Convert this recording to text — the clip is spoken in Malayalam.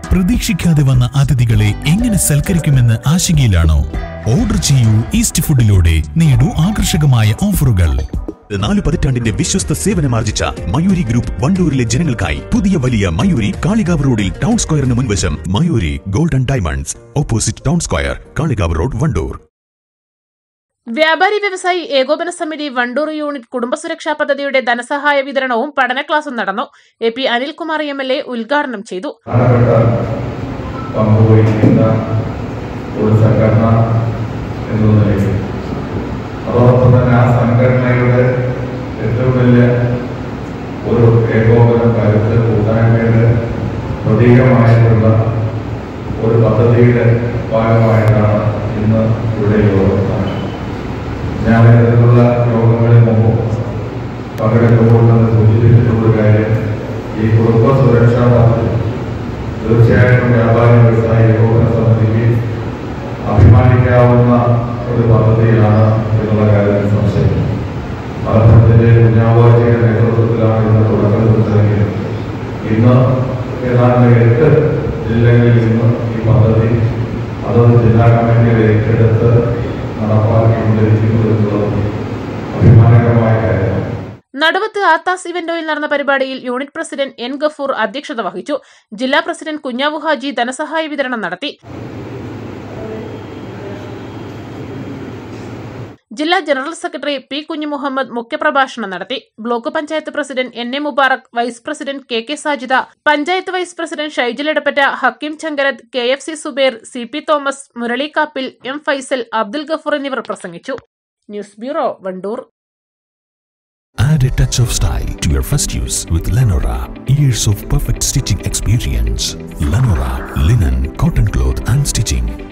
പ്രതീക്ഷിക്കാതെ വന്ന അതിഥികളെ എങ്ങനെ സൽക്കരിക്കുമെന്ന് ആശങ്കയിലാണോ ഓർഡർ ചെയ്യൂ ഈസ്റ്റ് ഫുഡിലൂടെ നേടൂ ആകർഷകമായ ഓഫറുകൾ നാല് പതിറ്റാണ്ടിന്റെ വിശ്വസ്ത സേവനമാർജിച്ച മയൂരി ഗ്രൂപ്പ് വണ്ടൂരിലെ ജനങ്ങൾക്കായി പുതിയ വലിയ മയൂരി കാളികാവ് റോഡിൽ ടൗൺ സ്ക്വയറിന് മുൻവശം Mayuri golden diamonds opposite town square Kalikavu road Wandoor വ്യാപാരി വ്യവസായി ഏകോപന സമിതി വണ്ടൂർ യൂണിറ്റ് കുടുംബസുരക്ഷാ പദ്ധതിയുടെ ധനസഹായ വിതരണവും പഠന ക്ലാസും നടന്നു A P Anilkumar M L A ഉദ്ഘാടനം ചെയ്തു പ്രധാനപ്പെട്ട പങ്കുവഹിക്കുന്ന ഒരു സംഘടന എന്ന നിലയിൽ അതോടൊപ്പം തന്നെ ആ സംഘടനയുടെ ഏറ്റവും വലിയ ഒരു ഏകോപനം കരുത്ത് കൂട്ടായ്മയുടെ പ്രതീകമായിട്ടുള്ള ഒരു പദ്ധതിയുടെ ഭാഗമായിട്ടാണ് ഇന്ന് ഇവിടെ യോഗം നടക്കുന്നത്. ഞാൻ ഇതിലുള്ള യോഗങ്ങളിൽ മുമ്പ് പങ്കെടുക്കുമ്പോൾ തന്നെ സൂചിപ്പിച്ചിട്ടുള്ള ഒരു കാര്യം ഈ കുടുംബ സുരക്ഷാ പദ്ധതി തീർച്ചയായിട്ടും വ്യാപാരി വ്യവസായ ഏകോപന സമിതിക്ക് അഭിമാനിക്കാവുന്ന ഒരു പദ്ധതിയാണ് എന്നുള്ള കാര്യത്തിൽ സംശയം മലപ്പുറത്തിന്റെ കുഞ്ഞാവാജിയുടെ നേതൃത്വത്തിലാണ് ഇന്ന് തുടക്കം കുറിച്ചതെങ്കിൽ ഇന്ന് ഏതാണ്ട് എട്ട് ജില്ലകളിൽ നിന്ന് ഈ പദ്ധതി അതത് ജില്ലാ കമ്മിറ്റികൾ ഏറ്റെടുത്ത് നടപ്പാക്കിക്കൊണ്ടിരിക്കുന്നു എന്നുള്ളത് അഭിമാനകരമായ കാര്യമാണ് നടുവത്ത് ആത്താസ് ഇവന്റോയിൽ നടന്ന പരിപാടിയിൽ യൂണിറ്റ് പ്രസിഡന്റ് എൻ ഗഫൂർ അധ്യക്ഷത വഹിച്ചു ജില്ലാ പ്രസിഡന്റ് കുഞ്ഞാവു ഹാജി ധനസഹായ വിതരണം നടത്തി ജില്ലാ ജനറൽ സെക്രട്ടറി പി കുഞ്ഞുമുഹമ്മദ് മുഖ്യപ്രഭാഷണം നടത്തി block panchayat president N A Mubarak vice president K K Sajida panchayat vice president Shaijul Edappatta Hakeem Changarath K F C Subair C P Thomas Murali Kappil M Faisal Abdul Gafoor എന്നിവർ പ്രസംഗിച്ചു news bureau Wandoor Add a touch of style to your first use with Lenora. Years of perfect stitching experience. Lenora, linen, cotton cloth and stitching.